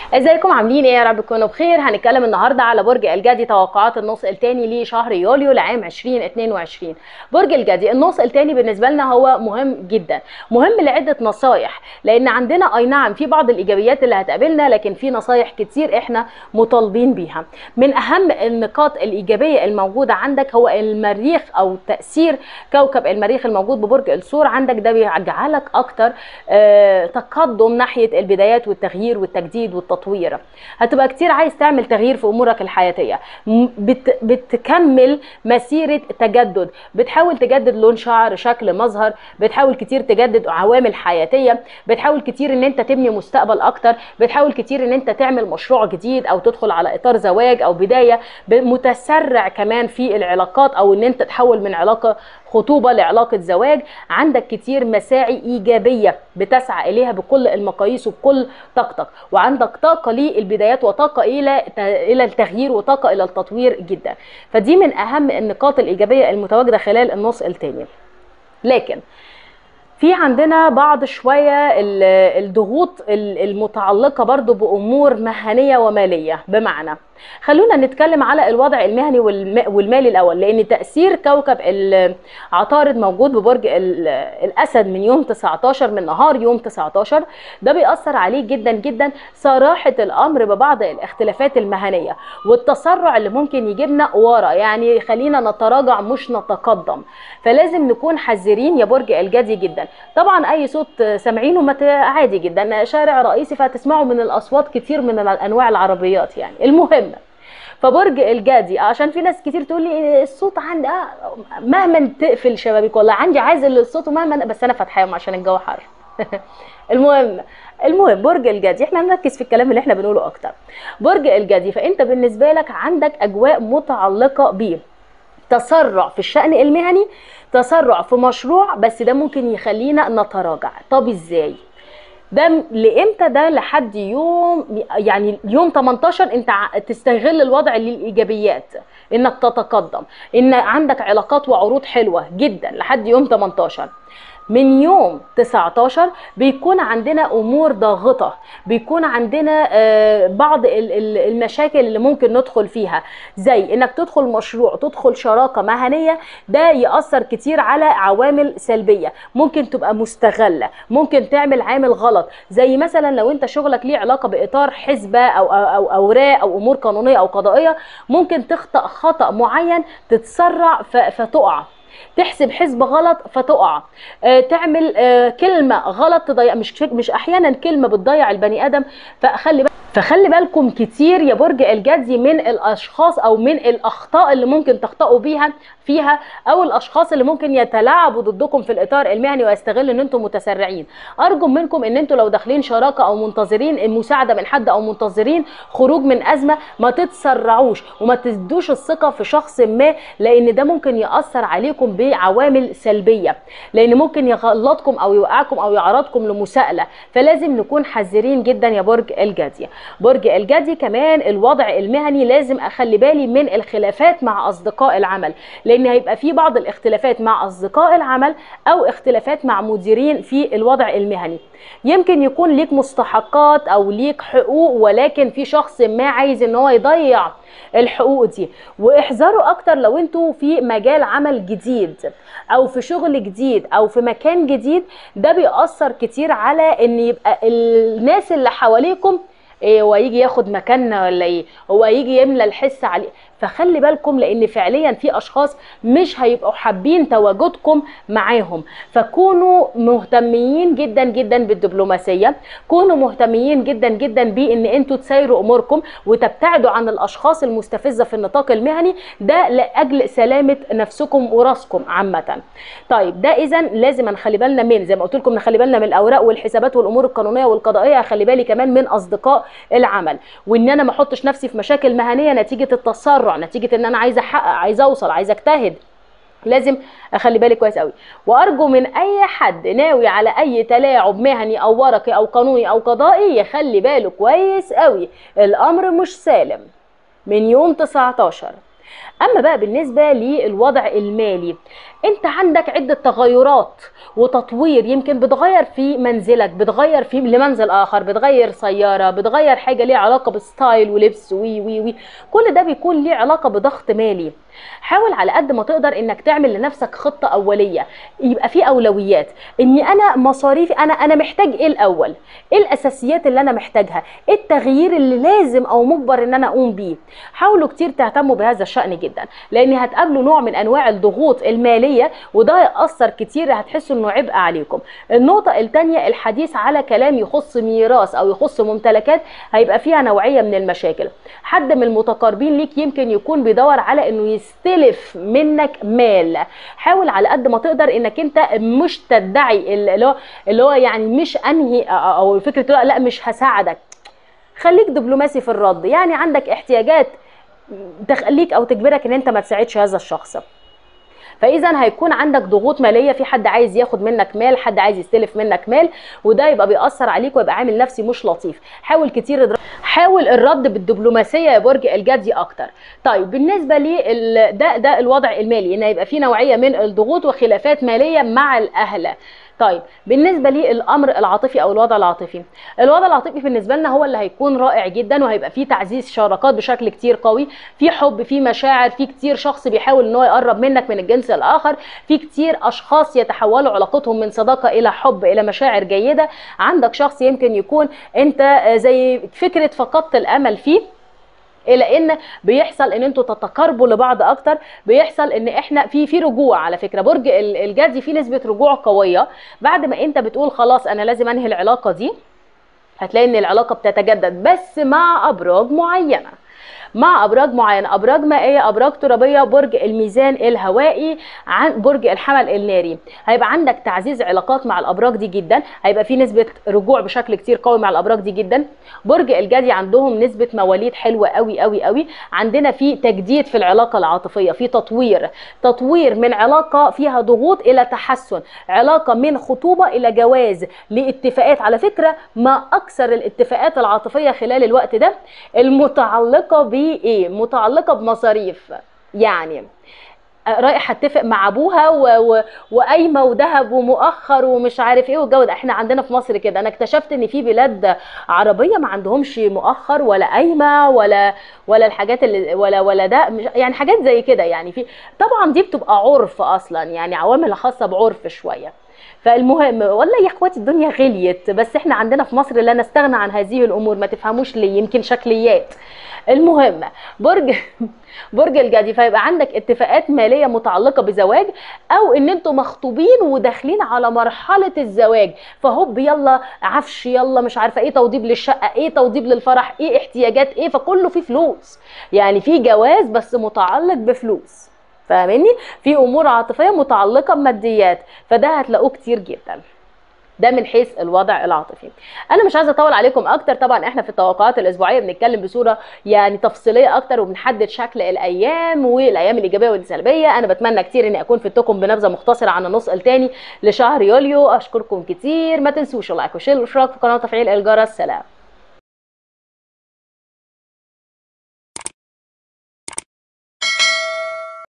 ازيكم عاملين ايه يا رب تكونوا بخير هنتكلم النهارده على برج الجدي توقعات النص الثاني لشهر يوليو لعام 2022 برج الجدي النص الثاني بالنسبه لنا هو مهم جدا مهم لعده نصايح لان عندنا اي نعم في بعض الايجابيات اللي هتقابلنا لكن في نصايح كتير احنا مطالبين بيها من اهم النقاط الايجابيه الموجوده عندك هو المريخ او تاثير كوكب المريخ الموجود ببرج الثور عندك ده بيجعلك اكتر آه تقدم ناحيه البدايات والتغيير والتجديد والتطوير هتبقى كتير عايز تعمل تغيير في امورك الحياتيه بت بتكمل مسيره تجدد بتحاول تجدد لون شعر شكل مظهر بتحاول كتير تجدد عوامل حياتيه بتحاول كتير ان انت تبني مستقبل اكتر بتحاول كتير ان انت تعمل مشروع جديد او تدخل على اطار زواج او بدايه متسرع كمان في العلاقات او ان انت تحول من علاقه خطوبة لعلاقة زواج عندك كتير مساعي إيجابية بتسعى إليها بكل المقاييس وبكل طاقتك وعندك طاقة للبدايات وطاقة إلى إلى التغيير وطاقة إلى التطوير جدا فدي من أهم النقاط الإيجابية المتواجدة خلال النص الثاني لكن في عندنا بعض شوية الضغوط المتعلقة برضو بأمور مهنية ومالية بمعنى خلونا نتكلم على الوضع المهني والمالي الاول لان تاثير كوكب عطارد موجود ببرج الاسد من يوم 19 من نهار يوم 19 ده بيأثر عليه جدا جدا صراحه الامر ببعض الاختلافات المهنيه والتسرع اللي ممكن يجيبنا ورا يعني خلينا نتراجع مش نتقدم فلازم نكون حذرين يا برج الجدي جدا طبعا اي صوت سامعينه عادي جدا شارع رئيسي فهتسمعوا من الاصوات كتير من انواع العربيات يعني المهم فبرج الجدي عشان في ناس كتير تقول لي الصوت عندي آه مهما تقفل شبابيك والله عندي عازل الصوت ومهما بس انا فاتحاهم عشان الجو حر المهم المهم برج الجدي احنا نركز في الكلام اللي احنا بنقوله اكتر برج الجدي فانت بالنسبه لك عندك اجواء متعلقه بيه تسرع في الشأن المهني تسرع في مشروع بس ده ممكن يخلينا نتراجع طب ازاي ده لامتى ده لحد يوم يعني يوم 18 انت تستغل الوضع للايجابيات انك تتقدم ان عندك علاقات وعروض حلوه جدا لحد يوم 18 من يوم 19 بيكون عندنا امور ضاغطه بيكون عندنا بعض المشاكل اللي ممكن ندخل فيها زي انك تدخل مشروع تدخل شراكه مهنيه ده ياثر كتير على عوامل سلبيه ممكن تبقى مستغله ممكن تعمل عامل غلط زي مثلا لو انت شغلك ليه علاقه باطار حسبه او او اوراق او امور قانونيه او قضائيه ممكن تخطا خطا معين تتسرع فتقع تحسب حسبة غلط فتقع آه تعمل آه كلمة غلط تضيع مش مش احيانا كلمة بتضيع البني ادم فخلي بالك فخلي بالكم كتير يا برج الجدي من الاشخاص او من الاخطاء اللي ممكن تخطئوا بيها فيها او الاشخاص اللي ممكن يتلاعبوا ضدكم في الاطار المهني ويستغلوا ان انتم متسرعين ارجو منكم ان انتم لو داخلين شراكه او منتظرين المساعده من حد او منتظرين خروج من ازمه ما تتسرعوش وما تدوش الثقه في شخص ما لان ده ممكن ياثر عليكم بعوامل سلبيه لان ممكن يغلطكم او يوقعكم او يعرضكم لمساءله فلازم نكون حذرين جدا يا برج الجدي برج الجدي كمان الوضع المهني لازم اخلي بالي من الخلافات مع اصدقاء العمل لان هيبقى في بعض الاختلافات مع اصدقاء العمل او اختلافات مع مديرين في الوضع المهني يمكن يكون ليك مستحقات او ليك حقوق ولكن في شخص ما عايز ان هو يضيع الحقوق دي واحذروا اكتر لو انتوا في مجال عمل جديد او في شغل جديد او في مكان جديد ده بيأثر كتير على ان يبقى الناس اللي حواليكم ايه هو يجي ياخد مكاننا ولا ايه هو يجي يملى الحس عليه فخلي بالكم لان فعليا في اشخاص مش هيبقوا حابين تواجدكم معاهم فكونوا مهتمين جدا جدا بالدبلوماسيه كونوا مهتمين جدا جدا بان انتوا تسيروا اموركم وتبتعدوا عن الاشخاص المستفزه في النطاق المهني ده لاجل سلامه نفسكم وراسكم عامه طيب ده اذا لازم نخلي بالنا من زي ما قلت لكم نخلي بالنا من الاوراق والحسابات والامور القانونيه والقضائيه خلي بالي كمان من اصدقاء العمل وان انا ما احطش نفسي في مشاكل مهنيه نتيجه التسرع نتيجه ان انا عايزه احقق عايزه اوصل عايزه اجتهد لازم اخلي بالي كويس قوي وارجو من اي حد ناوي على اي تلاعب مهني او ورقي او قانوني او قضائي يخلي باله كويس قوي الامر مش سالم من يوم 19 اما بقى بالنسبه للوضع المالي انت عندك عده تغيرات وتطوير يمكن بتغير في منزلك بتغير في لمنزل اخر بتغير سياره بتغير حاجه ليها علاقه بستايل ولبس وي وي وي كل ده بيكون ليه علاقه بضغط مالي حاول على قد ما تقدر انك تعمل لنفسك خطه اوليه يبقى في اولويات اني انا مصاريفي انا انا محتاج ايه الاول ايه الاساسيات اللي انا محتاجها ايه التغيير اللي لازم او مجبر ان انا اقوم بيه حاولوا كتير تهتموا بهذا الشان جدا لان هتقابلوا نوع من انواع الضغوط الماليه وده هيأثر كتير هتحسوا انه عبء عليكم النقطه الثانيه الحديث على كلام يخص ميراث او يخص ممتلكات هيبقى فيها نوعيه من المشاكل حد من المتقاربين ليك يمكن يكون بيدور على انه يستلف منك مال حاول على قد ما تقدر انك انت مش تدعي اللي هو اللي هو يعني مش انهي او فكره لا, لا مش هساعدك خليك دبلوماسي في الرد يعني عندك احتياجات تخليك او تجبرك ان انت ما تساعدش هذا الشخص فاذا هيكون عندك ضغوط ماليه في حد عايز ياخد منك مال حد عايز يستلف منك مال وده يبقى بيأثر عليك ويبقى عامل نفسي مش لطيف حاول كتير الرد. حاول الرد بالدبلوماسيه يا برج الجدي اكتر طيب بالنسبه لي ده ده الوضع المالي ان يبقى في نوعيه من الضغوط وخلافات ماليه مع الاهل طيب بالنسبه لي الامر العاطفي او الوضع العاطفي الوضع العاطفي بالنسبه لنا هو اللي هيكون رائع جدا وهيبقى فيه تعزيز شراكات بشكل كتير قوي في حب في مشاعر في كتير شخص بيحاول ان هو يقرب منك من الجنس الاخر في كتير اشخاص يتحولوا علاقتهم من صداقه الى حب الى مشاعر جيده عندك شخص يمكن يكون انت زي فكره فقدت الامل فيه الى ان بيحصل ان انتوا تتقاربوا لبعض اكتر بيحصل ان احنا في في رجوع على فكره برج الجدي في نسبه رجوع قويه بعد ما انت بتقول خلاص انا لازم انهي العلاقه دي هتلاقي ان العلاقه بتتجدد بس مع ابراج معينه مع ابراج معينه ابراج مائيه ابراج ترابيه برج الميزان الهوائي عن برج الحمل الناري هيبقى عندك تعزيز علاقات مع الابراج دي جدا هيبقى في نسبه رجوع بشكل كتير قوي مع الابراج دي جدا برج الجدي عندهم نسبه مواليد حلوه قوي قوي قوي عندنا في تجديد في العلاقه العاطفيه في تطوير تطوير من علاقه فيها ضغوط الى تحسن علاقه من خطوبه الى جواز لاتفاقات على فكره ما اكثر الاتفاقات العاطفيه خلال الوقت ده المتعلقه بايه متعلقه بمصاريف يعني رايح اتفق مع ابوها و... و... وقايمه وذهب ومؤخر ومش عارف ايه والجو ده احنا عندنا في مصر كده انا اكتشفت ان في بلاد عربيه ما عندهمش مؤخر ولا قايمه ولا ولا الحاجات اللي ولا ولا ده مش... يعني حاجات زي كده يعني في طبعا دي بتبقى عرف اصلا يعني عوامل خاصه بعرف شويه فالمهم والله يا اخواتي الدنيا غليت بس احنا عندنا في مصر لا نستغنى عن هذه الامور ما تفهموش ليه يمكن شكليات المهم برج برج الجدي فيبقى عندك اتفاقات ماليه متعلقه بزواج او ان انتوا مخطوبين وداخلين على مرحله الزواج فهوب يلا عفش يلا مش عارفه ايه توضيب للشقه ايه توضيب للفرح ايه احتياجات ايه فكله فيه فلوس يعني في جواز بس متعلق بفلوس فاهمني في امور عاطفيه متعلقه بماديات فده هتلاقوه كتير جدا ده من حيث الوضع العاطفي انا مش عايزه اطول عليكم اكتر طبعا احنا في التوقعات الاسبوعيه بنتكلم بصوره يعني تفصيليه اكتر وبنحدد شكل الايام والايام الايجابيه والسلبيه انا بتمنى كتير اني اكون فدتكم بنبذه مختصره عن النص الثاني لشهر يوليو اشكركم كتير ما تنسوش اللايك والشير والاشتراك في القناه وتفعيل الجرس سلام